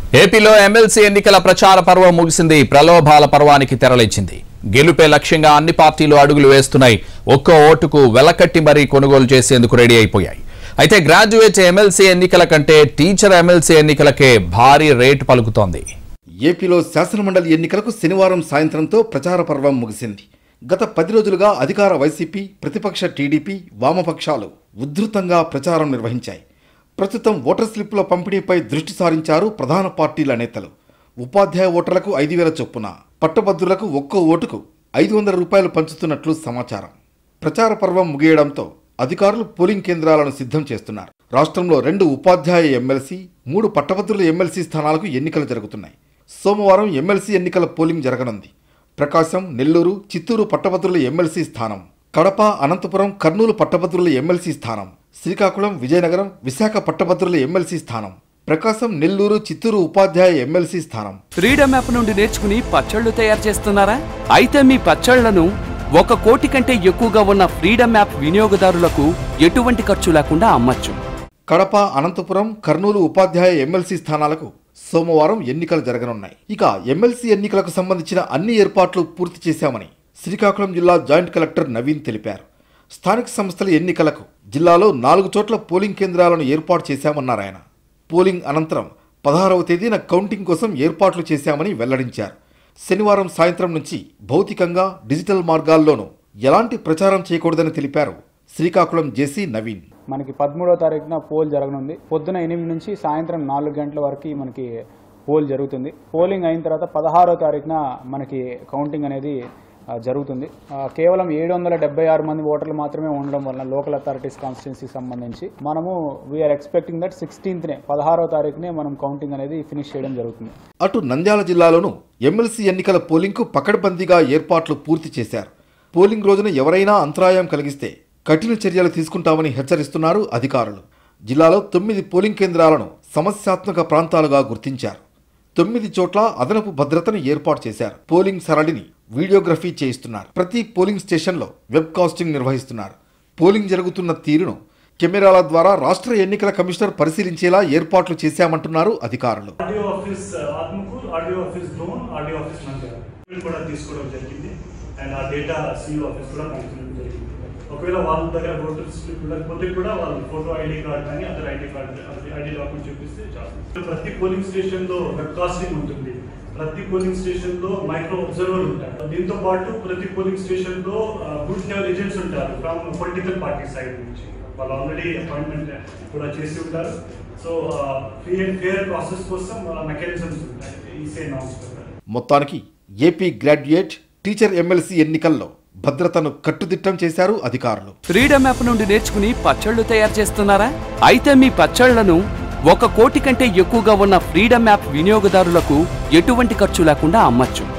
ఏపీలో ఎమ్మెల్సీ ఎన్నికల ప్రచార పర్వం ముగిసింది ప్రలోభాల పర్వానికి తెరలించింది గెలుపే లక్ష్యంగా అన్ని పార్టీలు అడుగులు వేస్తున్నాయి ఒక్కో ఓటుకు వెలకట్టి మరీ కొనుగోలు చేసేందుకు రెడీ అయిపోయాయి అయితే గ్రాడ్యుయేట్ ఎమ్మెల్సీ ఎన్నికల కంటే టీచర్ ఎమ్మెల్సీ ఎన్నికలకే భారీ రేటు పలుకుతోంది ఏపీలో శాసనమండలి ఎన్నికలకు శనివారం సాయంత్రంతో ప్రచార పర్వం ముగిసింది గత పది రోజులుగా అధికార వైసీపీ ప్రతిపక్ష టీడీపీ వామపక్షాలు ఉధృతంగా ప్రచారం నిర్వహించాయి ప్రస్తుతం ఓటర్ స్లిప్పుల పంపిణీపై దృష్టి సారించారు ప్రధాన పార్టీల నేతలు ఉపాధ్యాయ ఓటర్లకు ఐదు వేల చొప్పున పట్టభద్రులకు ఒక్కో ఓటుకు ఐదు వందల రూపాయలు పంచుతున్నట్లు సమాచారం ప్రచార పర్వం ముగియడంతో అధికారులు పోలింగ్ కేంద్రాలను సిద్ధం చేస్తున్నారు రాష్ట్రంలో రెండు ఉపాధ్యాయ ఎమ్మెల్సీ మూడు పట్టభద్రుల ఎమ్మెల్సీ స్థానాలకు ఎన్నికలు జరుగుతున్నాయి సోమవారం ఎమ్మెల్సీ ఎన్నికల పోలింగ్ జరగనుంది ప్రకాశం నెల్లూరు చిత్తూరు పట్టభద్రుల ఎమ్మెల్సీ స్థానం కడప అనంతపురం కర్నూలు పట్టభద్రుల ఎమ్మెల్సీ స్థానం శ్రీకాకుళం విజయనగరం విశాఖ పట్టభద్రుల ఎమ్మెల్సీ స్థానం ప్రకాశం నెల్లూరు చిత్తూరు ఉపాధ్యాయ ఎమ్మెల్సీ స్థానం ఫ్రీడమ్ యాప్ నుండి నేర్చుకుని పచ్చళ్ళు తయారు చేస్తున్నారా అయితే మీ పచ్చళ్లను ఒక కోటి కంటే ఎక్కువగా ఉన్న ఫ్రీడమ్ యాప్ వినియోగదారులకు ఎటువంటి ఖర్చు లేకుండా అమ్మచ్చు కడప అనంతపురం కర్నూలు ఉపాధ్యాయ ఎమ్మెల్సీ స్థానాలకు సోమవారం ఎన్నికలు జరగనున్నాయి ఇక ఎమ్మెల్సీ ఎన్నికలకు సంబంధించిన అన్ని ఏర్పాట్లు పూర్తి చేశామని శ్రీకాకుళం జిల్లా జాయింట్ కలెక్టర్ నవీన్ తెలిపారు స్థానిక సంస్థల ఎన్నికలకు జిల్లాలో నాలుగు చోట్ల పోలింగ్ కేంద్రాలను ఏర్పాటు చేశామన్నారు ఆయన పోలింగ్ అనంతరం పదహారవ తేదీన కౌంటింగ్ కోసం ఏర్పాట్లు చేశామని వెల్లడించారు శనివారం సాయంత్రం నుంచి భౌతికంగా డిజిటల్ మార్గాల్లోనూ ఎలాంటి ప్రచారం చేయకూడదని తెలిపారు శ్రీకాకుళం జేసీ నవీన్ మనకి పదమూడవ తారీఖున పోల్ జరగనుంది పొద్దున ఎనిమిది నుంచి సాయంత్రం నాలుగు గంటల వరకు మనకి పోల్ జరుగుతుంది పోలింగ్ అయిన తర్వాత పదహారో తారీఖున మనకి కౌంటింగ్ అనేది ఆ, జరుగుతుంది ఆ, కేవలం ఏడు వందల డెబ్బై ఆరు మంది ఓటర్లు మాత్రమే ఉండడం వలన లోకల్ అథారిటీస్ కాన్స్టిట్యున్సీకి సంబంధించి మనము వీఆర్ ఎక్స్పెక్టింగ్ దట్ సిక్స్టీన్త్నే పదహారో తారీఖునే మనం కౌంటింగ్ అనేది ఫినిష్ చేయడం జరుగుతుంది అటు నంద్యాల జిల్లాలోనూ ఎమ్మెల్సీ ఎన్నికల పోలింగ్కు పకడ్బందీగా ఏర్పాట్లు పూర్తి చేశారు పోలింగ్ రోజున ఎవరైనా అంతరాయం కలిగిస్తే కఠిన చర్యలు తీసుకుంటామని హెచ్చరిస్తున్నారు అధికారులు జిల్లాలో తొమ్మిది పోలింగ్ కేంద్రాలను సమస్యాత్మక ప్రాంతాలుగా గుర్తించారు తొమ్మిది చోట్ల అదనపు భద్రతను ఏర్పాటు చేశారు పోలింగ్ సరళిని వీడియోగ్రఫీ చేయిస్తున్నారు ప్రతి పోలింగ్ స్టేషన్లో వెబ్ కాస్టింగ్ నిర్వహిస్తున్నారు పోలింగ్ జరుగుతున్న తీరును కెమెరాల ద్వారా రాష్ట్ర ఎన్నికల కమిషనర్ పరిశీలించేలా ఏర్పాట్లు చేశామంటున్నారు అధికారులు RDO office Atmakur RDO office Dhone RDO office Nandyal ఇవి కూడా తీసుకోవడం జరిగింది అండ్ ఆ డేటా సిఇఓ ఆఫీస్ కూడా పంపించడం జరిగింది ఒకవేళ వాళ్ళ దగ్గర ఓటర్ స్లిప్ లేకపోతే కూడా వాళ్ళు ఫోటో ఐడి కార్డ్ కానీ other ID card ID document చూపిస్తే చాలు ప్రతి పోలింగ్ స్టేషన్ లో వెబ్కాస్టింగ్ ఉంటుంది ప్రతి పోలింగ్ స్టేషన్ లో మైక్రో అబ్జర్వర్ ఉంటారు దీంతో పాటు ప్రతి పోలింగ్ స్టేషన్ లో గుడ్ లెవెల్ ఏజెంట్స్ ఉంటారు ఫ్రమ్ పొలిటికల్ పార్టీ సైడ్ నుంచి వాళ్ళు ఆల్రెడీ అపాయింట్మెంట్ కూడా చేసి ఉంటారు so free and fair process కోసం మెకానిజమ్స్ ఉంటాయి ఈసీ అనౌన్స్ చేస్తారు మొత్తానికి ఏపీ గ్రాడ్యుయేట్ టీచర్ ఎమ్మెల్సీ ఎన్నికల్లో భద్రతను కట్టుదిట్టం చేశారు అధికారులు ఫ్రీడమ్ యాప్ నుండి నేర్చుకుని పచ్చళ్ళు తయారు చేస్తున్నారా అయితే మీ పచ్చళ్లను ఒక కోటి కంటే ఎక్కువగా ఉన్న ఫ్రీడమ్ యాప్ వినియోగదారులకు ఎటువంటి ఖర్చు లేకుండా అమ్మచ్చు